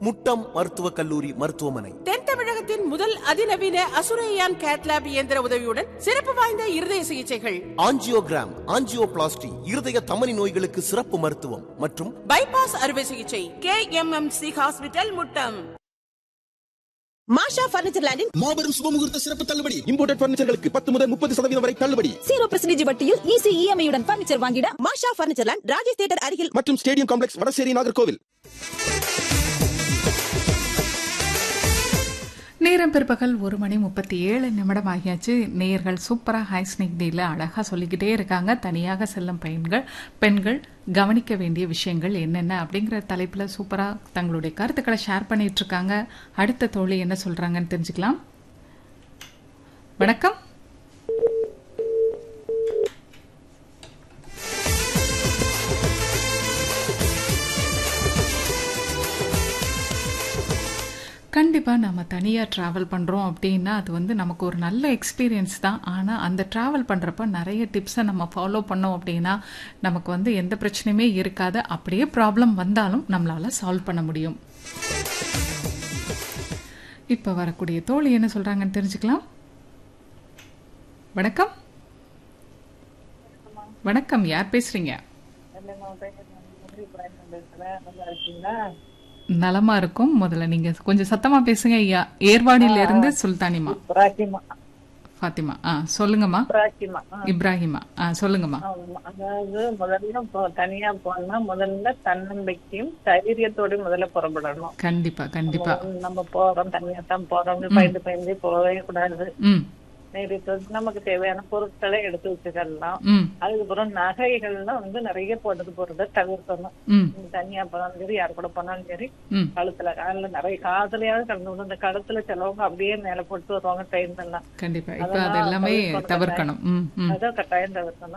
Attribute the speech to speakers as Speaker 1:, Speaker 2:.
Speaker 1: முட்டம் மருத்துவக் கல்லூரி மருத்துவமனை
Speaker 2: தென் தமிழகத்தின் முதல் அதிநவீன அசுரையான் கேட்லாப் இயந்திர உதவியுடன் சிறப்பு வாய்ந்த இருதய சிகிச்சைகள்
Speaker 1: ஆஞ்சியோகிராம் ஆஞ்சியோபிளாஸ்டி இருதய தமனி நோய்களுக்கு சிறப்பு மருத்துவம் மற்றும்
Speaker 2: பைபாஸ் அறுவை சிகிச்சை K M M C hospital Muttam
Speaker 3: Masha furniture லேண்டின்
Speaker 4: மாபெரும் சுபமுகூர்த்த சிறப்பு தள்ளுபடி இம்போர்டட் பர்னிச்சர்களுக்கு பத்து முதல் முப்பது சதவீதம் வரை தள்ளுபடி
Speaker 3: ஜீரோ பர்சன்டேஜ் வட்டியில் ஈஸி இஎம்ஐ உடன் பர்னிச்சர் வாங்கிட Masha furniture land Rajesh theatre அருகில்
Speaker 4: மற்றும் ஸ்டேடியம் காம்ப்ளெக்ஸ் வடசேரி நாகர்கோவில்
Speaker 5: நேரம் பிற்பகல் ஒரு மணி முப்பத்தி ஏழு நிமிடம் ஆகியாச்சு நேயர்கள் சூப்பராக ஹை ஸ்னேக் டேல அழகாக சொல்லிக்கிட்டே இருக்காங்க தனியாக செல்லும் பெண்கள் பெண்கள் கவனிக்க வேண்டிய விஷயங்கள் என்னென்ன அப்படிங்கிற தலைப்பில் சூப்பராக தங்களுடைய கருத்துக்களை ஷேர் பண்ணிட்டு இருக்காங்க அடுத்த தோழி என்ன சொல்றாங்கன்னு தெரிஞ்சுக்கலாம் வணக்கம் கண்டிப்பாக நம்ம தனியாக ட்ராவல் பண்ணுறோம் அப்படின்னா அது வந்து நமக்கு ஒரு நல்ல எக்ஸ்பீரியன்ஸ் தான் ஆனால் அந்த ட்ராவல் பண்ணுறப்ப நிறைய டிப்ஸை நம்ம ஃபாலோ பண்ணோம் அப்படின்னா நமக்கு வந்து எந்த பிரச்சனையுமே இருக்காது அப்படியே ப்ராப்ளம் வந்தாலும் நம்மளால் சால்வ் பண்ண முடியும் இப்போ வரக்கூடிய தோழி என்ன சொல்கிறாங்கன்னு தெரிஞ்சுக்கலாம் வணக்கம் வணக்கம் யார் பேசுறீங்க நலமா இருக்கும் முதல்ல நீங்க கொஞ்சம் சத்தமா பேசுங்க ஐயா ஏர்வாடியில இருந்து சுல்தானிமா
Speaker 6: பிராக்கிமா
Speaker 5: ஃபாத்திமா ஆ சொல்லுங்கம்மா
Speaker 6: பிராக்கிமா ஆ,
Speaker 5: இப்ராஹிமா ஆ சொல்லுங்கம்மா
Speaker 6: ஆமா. அதாவது முதல்ல இப்போ தனியா போனா முதல்ல தன்னம்பிக்கையும் தைரியத்தோட முதல்ல புறப்படணும்
Speaker 5: கண்டிப்பா கண்டிப்பா
Speaker 6: நம்ம போறோம் தனியா தான் போறோம் பயந்து பயந்து போகவே கூடாது
Speaker 5: ம்
Speaker 6: நேரத்து நமக்கு தேவையான பொருட்களை எடுத்து வச்சுக்கலாம்
Speaker 5: ம்
Speaker 6: அதுக்கப்புறம் நகைகள்லாம் வந்து நிறைய போட்டது போறதை தவிர்க்கணும்
Speaker 5: ம்
Speaker 6: நீங்க தனியா போனாலும் சரி யார் கூட போனாலும் சரி
Speaker 5: ம்
Speaker 6: கழுத்துல காலில் நிறைய காதுலயாவது கலந்து விடும் இந்த கழுத்துல சிலவங்க அப்படியே மேல போட்டு வருவாங்க ட்ரெயின் எல்லாம்
Speaker 5: கண்டிப்பா இப்ப அது எல்லாமே தவிர்க்கணும் ம் ம்
Speaker 6: அதான் கட்டாயம் தவிர்க்கணும்